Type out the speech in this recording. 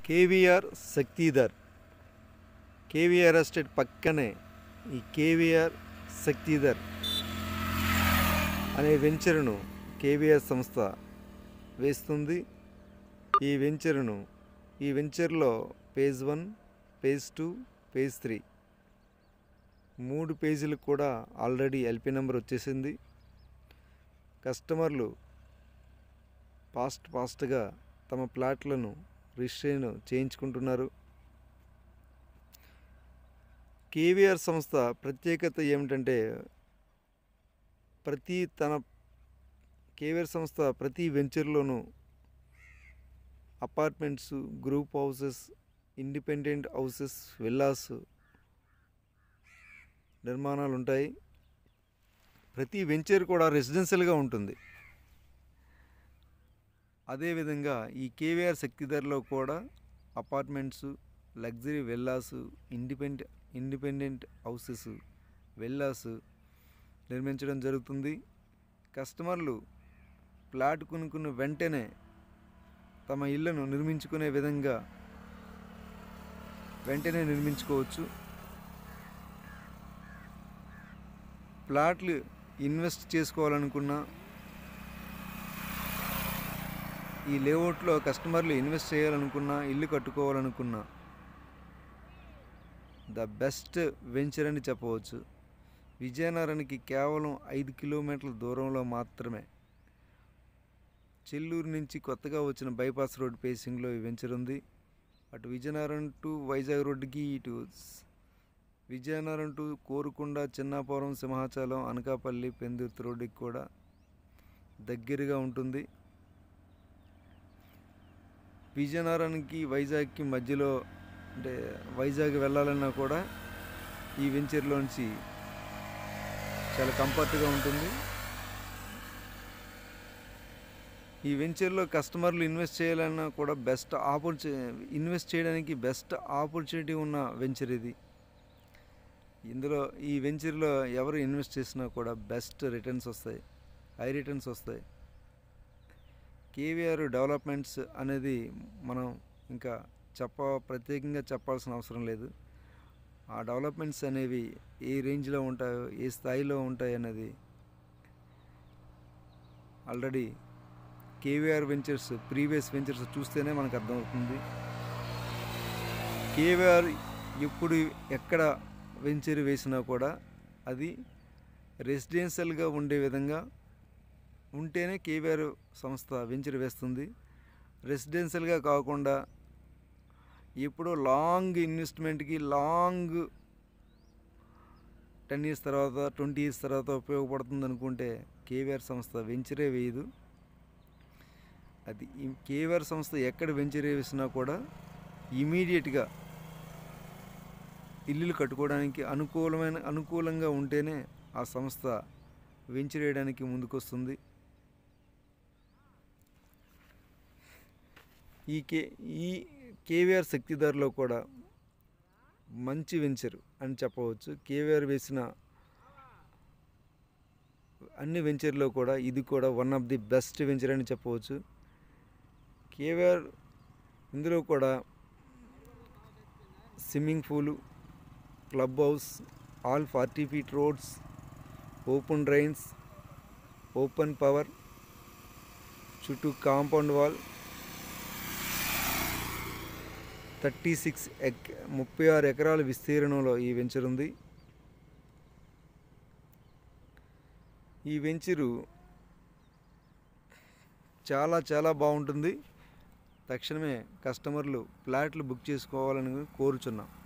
KVR Shaktidhar KVR estate పక్కనే ఈ కేవీఆర్ శక్తిధర్ అనే వెంచరును కేవీఆర్ సంస్థ వేస్తుంది ఈ వెంచరును ఈ వెంచర్లో phase one phase two phase three మూడు పేజీలకు కూడా ఆల్రెడీ ఎల్పి నెంబర్ వచ్చేసింది కస్టమర్లు ఫాస్ట్ ఫాస్ట్గా తమ ప్లాట్లను రిజిస్ట్రేషన్ చేయించుకుంటున్నారు కేవీఆర్ సంస్థ ప్రత్యేకత ఏమిటంటే ప్రతి తన కేవీఆర్ సంస్థ ప్రతి వెంచర్లోనూ apartments group houses independent houses villas నిర్మాణాలు ఉంటాయి ప్రతి వెంచర్ కూడా రెసిడెన్షియల్గా ఉంటుంది అదేవిధంగా ఈ కేవీఆర్ శక్తిధరలో కూడా apartments luxury villas independent independent houses villas నిర్మించడం జరుగుతుంది కస్టమర్లు ప్లాట్ కొనుక్కున్న వెంటనే తమ ఇళ్లను నిర్మించుకునే విధంగా వెంటనే నిర్మించుకోవచ్చు ప్లాట్లు ఇన్వెస్ట్ చేసుకోవాలనుకున్నా ఈ లేఅవుట్లో కస్టమర్లు ఇన్వెస్ట్ చేయాలనుకున్నా ఇల్లు కట్టుకోవాలనుకున్నా ద బెస్ట్ వెంచర్ అని చెప్పవచ్చు విజయనగరానికి కేవలం ఐదు కిలోమీటర్ల దూరంలో మాత్రమే చెల్లూరు నుంచి కొత్తగా వచ్చిన బైపాస్ రోడ్ పేసింగ్లో ఈ వెంచర్ ఉంది అటు విజయనగరం టు వైజాగ్ రోడ్డుకి ఇటు స్- విజయనగరం టు కోరుకొండ చిన్నాపురం సింహాచలం అనకాపల్లి పెందుర్తి రోడ్డుకి కూడా దగ్గరగా ఉంటుంది విజయనగరానికి వైజాగ్కి మధ్యలో అంటే వైజాగ్ వెళ్ళాలన్నా కూడా ఈ వెంచర్లోంచి చాలా కంఫర్ట్గా ఉంటుంది ఈ వెంచర్లో కస్టమర్లు ఇన్వెస్ట్ చేయాలన్నా కూడా బెస్ట్ ఆపర్చు ఇన్వెస్ట్ చేయడానికి బెస్ట్ ఆపర్చునిటీ ఉన్న వెంచర్ ఇది ఇందులో ఈ వెంచర్లో ఎవరు ఇన్వెస్ట్ చేసినా కూడా బెస్ట్ రిటర్న్స్ వస్తాయి హై రిటర్న్స్ వస్తాయి కేవీఆర్ డెవలప్మెంట్స్ అనేది మనం ఇంకా చెప్ప ప్రత్యేకంగా చెప్పాల్సిన అవసరం లేదు ఆ డెవలప్మెంట్స్ అనేవి ఏ రేంజ్లో ఉంటాయో ఏ స్థాయిలో ఉంటాయి అనేది already KVR ventures previous ventures చూస్తేనే మనకు అర్థమవుతుంది కేవీఆర్ ఎప్పుడు ఎక్కడ వెంచర్ వేసినా కూడా అది రెసిడెన్షియల్గా ఉండే విధంగా ఉంటేనే కేవీఆర్ సంస్థ వెంచర్ వేస్తుంది రెసిడెన్షియల్గా కాకుండా ఎప్పుడో లాంగ్ ఇన్వెస్ట్మెంట్కి లాంగ్ టెన్ ఇయర్స్ తర్వాత ట్వంటీ ఇయర్స్ తర్వాత ఉపయోగపడుతుంది అనుకుంటే కేవీఆర్ సంస్థ వెంచరే వేయదు అది ఈ కేవీఆర్ సంస్థ ఎక్కడ వెంచర్ వేసినా కూడా ఇమీడియట్గా ఇల్లులు కట్టుకోవడానికి అనుకూలమైన అనుకూలంగా ఉంటేనే ఆ సంస్థ వెంచర్ వేయడానికి ముందుకొస్తుంది ఈ కే ఈ కేవీఆర్ శక్తిధరలో కూడా మంచి వెంచర్ అని చెప్పవచ్చు కేవీఆర్ వేసిన అన్ని వెంచర్లో కూడా ఇది కూడా one of the best venture అని చెప్పవచ్చు కేవీఆర్ ఇందులో కూడా swimming pool club house all forty feet roads open drains open power చుట్టూ compound wall thirty six acre ముప్పై ఆరు ఎకరాల విస్తీర్ణంలో ఈ వెంచర్ ఉంది ఈ వెంచరు చాలా చాలా బాగుంటుంది తక్షణమే కస్టమర్లు ఫ్లాట్లు బుక్ చేసుకోవాలని కోరుచున్నాం